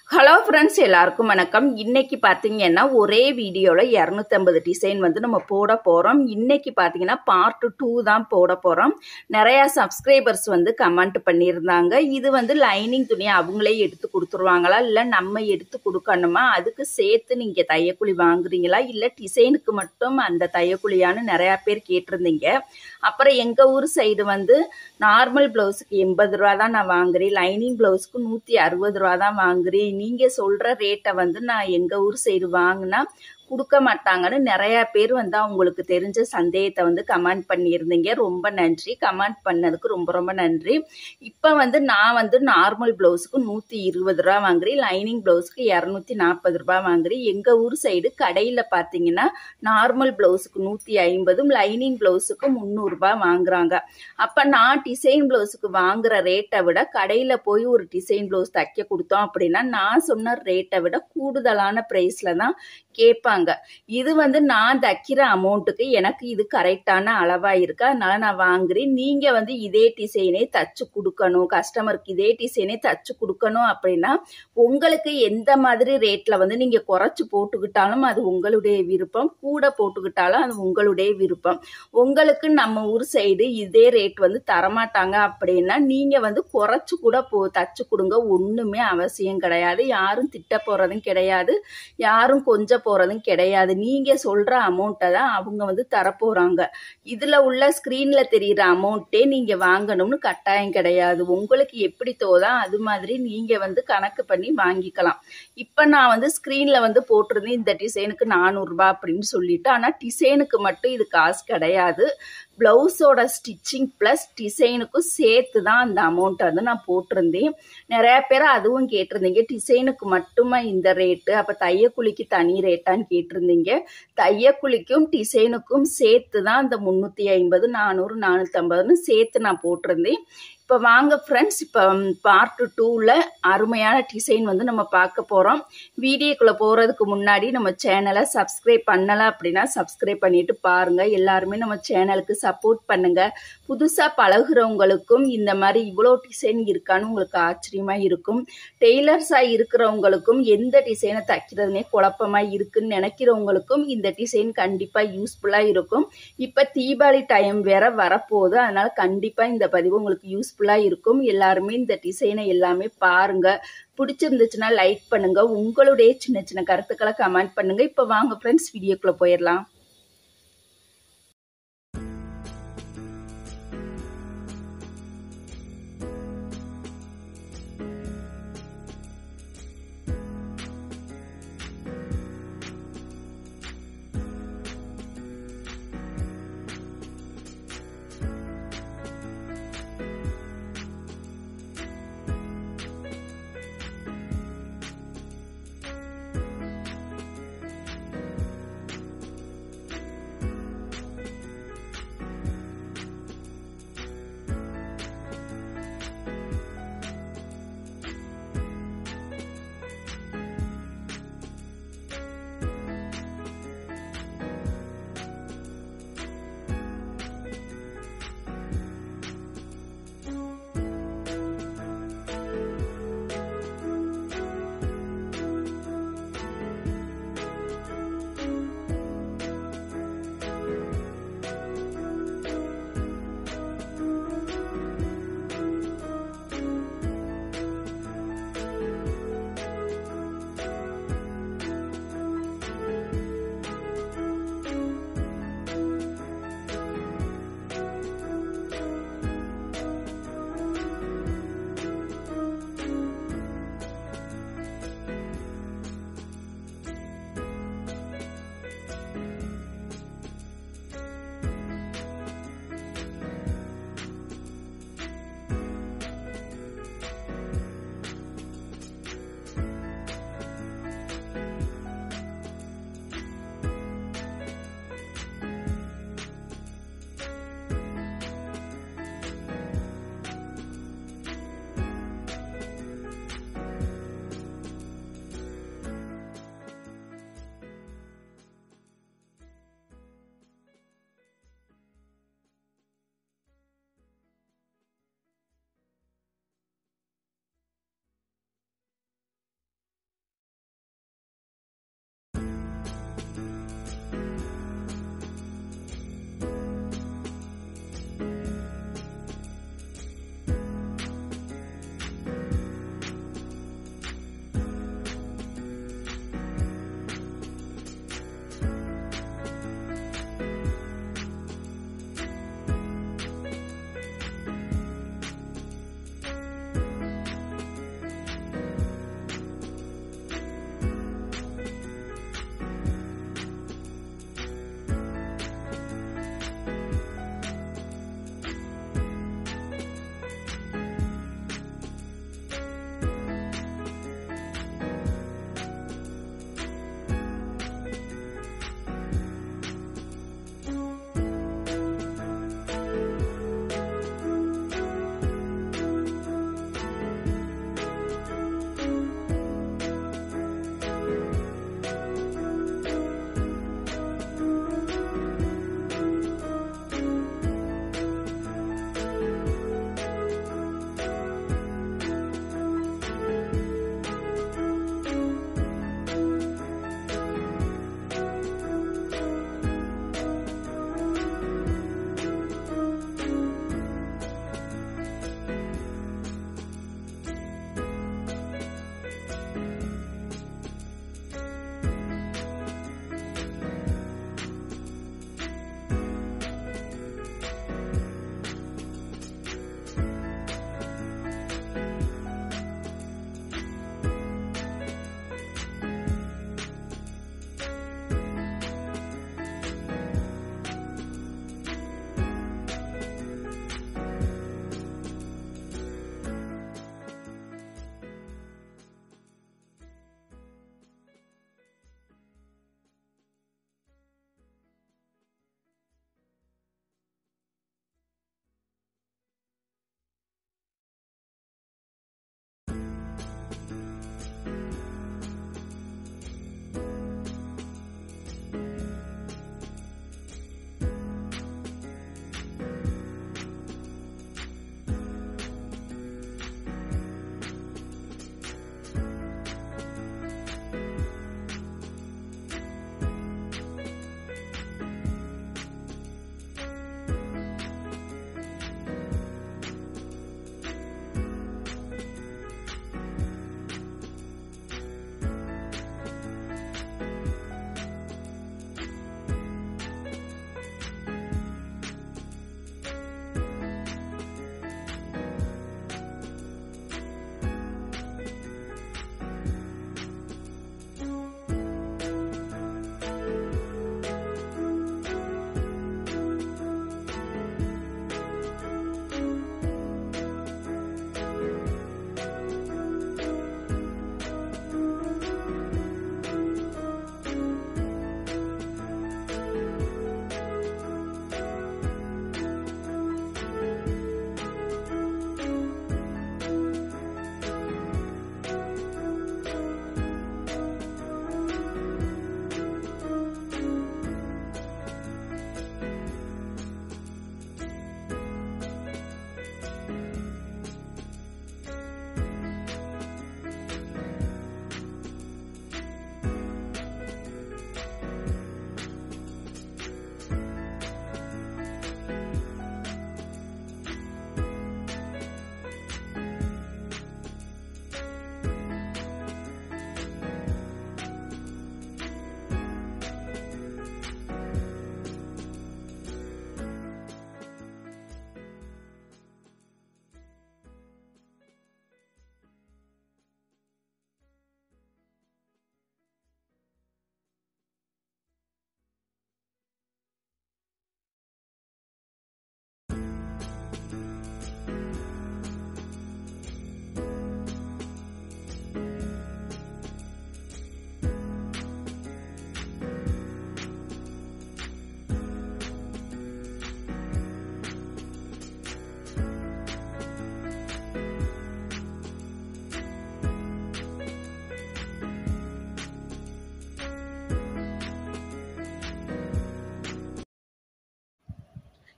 hello friends எல்லாருக்கும் வணக்கம் இன்னைக்கு பார்த்தீங்கன்னா ஒரே வீடியோவில் இரநூத்தம்பது டிசைன் வந்து நம்ம போட போகிறோம் இன்னைக்கு பார்த்தீங்கன்னா பார்ட் டூ தான் போட போகிறோம் நிறையா சப்ஸ்கிரைபர்ஸ் வந்து கமெண்ட் பண்ணியிருந்தாங்க இது வந்து லைனிங் துணி அவங்களே எடுத்து கொடுத்துருவாங்களா இல்லை நம்ம எடுத்து கொடுக்கணுமா அதுக்கு சேர்த்து நீங்கள் தையக்கூலி வாங்குறீங்களா இல்லை டிசைனுக்கு மட்டும் அந்த தையக்கூலியான்னு நிறையா பேர் கேட்டிருந்தீங்க அப்புறம் எங்கள் ஊர் சைடு வந்து நார்மல் ப்ளவுஸுக்கு எண்பது ரூபா தான் நான் வாங்குறேன் லைனிங் ப்ளவுஸ்க்கு நூற்றி அறுபது ரூபா தான் வாங்குறேன் நீங்கள் சொல்கிற ரேட்டை வந்து நான் எங்கள் ஊர் சைடு வாங்கினா கொடுக்க மாட்டாங்கன்னு நிறைய பேர் வந்து அவங்களுக்கு தெரிஞ்ச சந்தேகத்தை வந்து கமெண்ட் பண்ணியிருந்தீங்க ரொம்ப நன்றி கமெண்ட் பண்ணதுக்கு ரொம்ப ரொம்ப நன்றி இப்போ வந்து நான் வந்து நார்மல் ப்ளவுஸுக்கு நூற்றி இருபது ரூபா வாங்குறேன் லைனிங் ப்ளவுஸுக்கு இரநூத்தி நாற்பது ரூபா வாங்குறேன் எங்கள் ஊர் சைடு கடையில் பார்த்தீங்கன்னா நார்மல் ப்ளவுஸுக்கு நூற்றி ஐம்பதும் லைனிங் ப்ளவுஸுக்கு முந்நூறுரூபா வாங்குறாங்க அப்போ நான் டிசைன் ப்ளவுஸுக்கு வாங்குற ரேட்டை விட கடையில் போய் ஒரு டிசைன் ப்ளவுஸ் தைக்க கொடுத்தோம் அப்படின்னா நான் சொன்ன ரேட்டை விட கூடுதலான ப்ரைஸில் தான் கேட்பாங்க இது வந்து நான் தைக்கிற அமௌண்ட்டுக்கு எனக்கு இது கரெக்டான அளவாக இருக்கு அதனால நான் வாங்குறேன் நீங்கள் வந்து இதே டிசைனே தச்சு கொடுக்கணும் கஸ்டமருக்கு இதே டிசைனே தச்சு கொடுக்கணும் அப்படின்னா உங்களுக்கு எந்த மாதிரி ரேட்டில் வந்து நீங்கள் குறைச்சி போட்டுக்கிட்டாலும் அது உங்களுடைய விருப்பம் கூட போட்டுக்கிட்டாலும் அது உங்களுடைய விருப்பம் உங்களுக்கு நம்ம ஊர் சைடு இதே ரேட் வந்து தரமாட்டாங்க அப்படின்னா நீங்கள் வந்து குறைச்சி கூட போ தச்சு கொடுங்க ஒன்றுமே அவசியம் கிடையாது யாரும் திட்ட போகிறதும் கிடையாது யாரும் கொஞ்சம் போகிறதும் கிடையாது நீங்கள் சொல்கிற அமௌண்ட்டை தான் அவங்க வந்து தரப்போகிறாங்க இதில் உள்ள ஸ்க்ரீனில் தெரிகிற அமௌண்ட்டே நீங்கள் வாங்கணும்னு கட்டாயம் கிடையாது உங்களுக்கு எப்படி தோதா அது மாதிரி நீங்கள் வந்து கணக்கு பண்ணி வாங்கிக்கலாம் இப்போ நான் வந்து ஸ்க்ரீனில் வந்து போட்டிருந்தேன் இந்த டிசைனுக்கு நானூறுரூபா அப்படின்னு சொல்லிட்டு ஆனால் டிசைனுக்கு மட்டும் இது காசு கிடையாது ப்ளவுஸோட ஸ்டிச்சிங் ப்ளஸ் டிசைனுக்கும் சேர்த்து தான் அந்த அமௌண்ட்டை வந்து நான் போட்டிருந்தேன் நிறையா பேர் அதுவும் கேட்டிருந்தீங்க டிசைனுக்கு மட்டுமா இந்த ரேட்டு அப்போ தையக்குழிக்கு தனி ரேட்டான்னு கேட்டிருந்தீங்க தையக்குழிக்கும் டிசைனுக்கும் சேர்த்து தான் அந்த முந்நூற்றி ஐம்பது நானூறு நானூற்றம்பதுன்னு சேர்த்து நான் போட்டிருந்தேன் இப்போ வாங்க ஃப்ரெண்ட்ஸ் இப்போ பார்ட் டூவில் அருமையான டிசைன் வந்து நம்ம பார்க்க போகிறோம் வீடியோக்குள்ளே போகிறதுக்கு முன்னாடி நம்ம சேனலை சப்ஸ்கிரைப் பண்ணலை அப்படின்னா சப்ஸ்கிரைப் பண்ணிட்டு பாருங்கள் எல்லாருமே நம்ம சேனலுக்கு சப்போர்ட் பண்ணுங்கள் புதுசாக பழகுறவங்களுக்கும் இந்த மாதிரி இவ்வளோ டிசைன் இருக்கான்னு உங்களுக்கு ஆச்சரியமாக இருக்கும் டெய்லர்ஸாக இருக்கிறவங்களுக்கும் எந்த டிசைனை தைக்கிறதுனே குழப்பமாக இருக்குன்னு நினைக்கிறவங்களுக்கும் இந்த டிசைன் கண்டிப்பாக யூஸ்ஃபுல்லாக இருக்கும் இப்போ தீபாவளி டைம் வேற வரப்போகுது அதனால் கண்டிப்பாக இந்த பதிவு உங்களுக்கு யூஸ்ஃபுல்லாக இருக்கும் எல்லாருமே இந்த டிசைனை எல்லாமே பாருங்கள் பிடிச்சிருந்துச்சுன்னா லைக் பண்ணுங்கள் உங்களுடைய சின்ன சின்ன கருத்துக்களை கமெண்ட் பண்ணுங்கள் இப்போ வாங்க ஃப்ரெண்ட்ஸ் வீடியோக்குள்ளே போயிடலாம்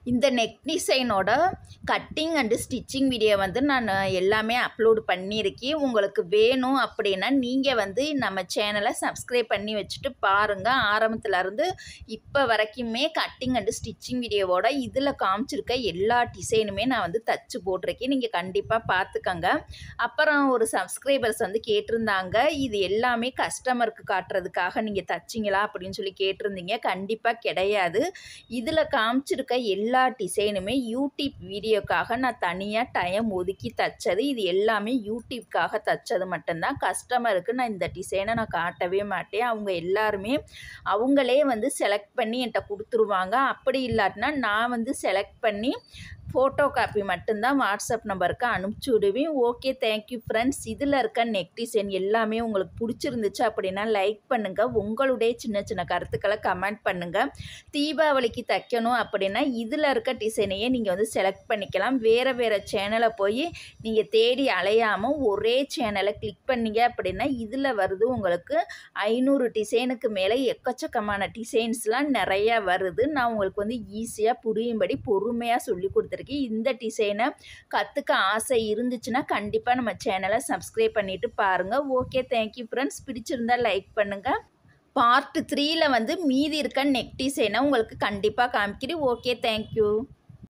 இந்த நெக் டிசைனோட கட்டிங் அண்டு ஸ்டிச்சிங் வீடியோ வந்து நான் எல்லாமே அப்லோடு பண்ணியிருக்கேன் உங்களுக்கு வேணும் அப்படின்னா நீங்கள் வந்து நம்ம சேனலை சப்ஸ்கிரைப் பண்ணி வச்சுட்டு பாருங்கள் ஆரம்பத்துலேருந்து இப்போ வரைக்குமே கட்டிங் அண்டு ஸ்டிச்சிங் வீடியோவோட இதில் காமிச்சிருக்க எல்லா டிசைனுமே நான் வந்து தச்சு போட்டிருக்கேன் நீங்கள் கண்டிப்பாக பார்த்துக்கங்க அப்புறம் ஒரு சப்ஸ்கிரைபர்ஸ் வந்து கேட்டிருந்தாங்க இது எல்லாமே கஸ்டமருக்கு காட்டுறதுக்காக நீங்கள் தச்சிங்களா அப்படின்னு சொல்லி கேட்டிருந்தீங்க கண்டிப்பாக கிடையாது இதில் காமிச்சிருக்க எல்லா டிசைனுமே யூடியூப் வீடியோக்காக நான் தனியாக டைம் ஒதுக்கி தச்சது இது எல்லாமே யூடியூப்காக தச்சது மட்டும்தான் கஸ்டமருக்கு நான் இந்த டிசைனை நான் காட்டவே மாட்டேன் அவங்க எல்லாருமே அவங்களே வந்து செலக்ட் பண்ணி என்கிட்ட கொடுத்துருவாங்க அப்படி இல்லாட்டினா நான் வந்து செலக்ட் பண்ணி ஃபோட்டோ காப்பி மட்டும்தான் வாட்ஸ்அப் நம்பருக்கு அனுப்பிச்சி விடுவேன் ஓகே தேங்க்யூ ஃப்ரெண்ட்ஸ் இதில் இருக்க நெக் டிசைன் எல்லாமே உங்களுக்கு பிடிச்சிருந்துச்சு அப்படின்னா லைக் பண்ணுங்கள் உங்களுடைய சின்ன சின்ன கருத்துக்களை கமெண்ட் பண்ணுங்கள் தீபாவளிக்கு தைக்கணும் அப்படின்னா இதில் இருக்க டிசைனையே நீங்கள் வந்து செலக்ட் பண்ணிக்கலாம் வேறு வேறு சேனலை போய் நீங்கள் தேடி அலையாமல் ஒரே சேனலை கிளிக் பண்ணீங்க அப்படின்னா இதில் வருது உங்களுக்கு ஐநூறு டிசைனுக்கு மேலே எக்கச்சக்கமான டிசைன்ஸ்லாம் நிறையா வருது நான் உங்களுக்கு வந்து ஈஸியாக புரியும்படி பொறுமையாக சொல்லி கொடுத்துருக்கேன் இந்த டிசைனை கற்றுக்க ஆசை இருந்துச்சுன்னா கண்டிப்பாக நம்ம சேனலை சப்ஸ்கிரைப் பண்ணிவிட்டு பாருங்கள் ஓகே தேங்க்யூ ஃப்ரெண்ட்ஸ் பிடிச்சிருந்தா லைக் பண்ணுங்கள் பார்ட் த்ரீயில் வந்து மீதி இருக்க நெக் டிசைனை உங்களுக்கு கண்டிப்பாக காமிக்கிறேன் ஓகே தேங்க்யூ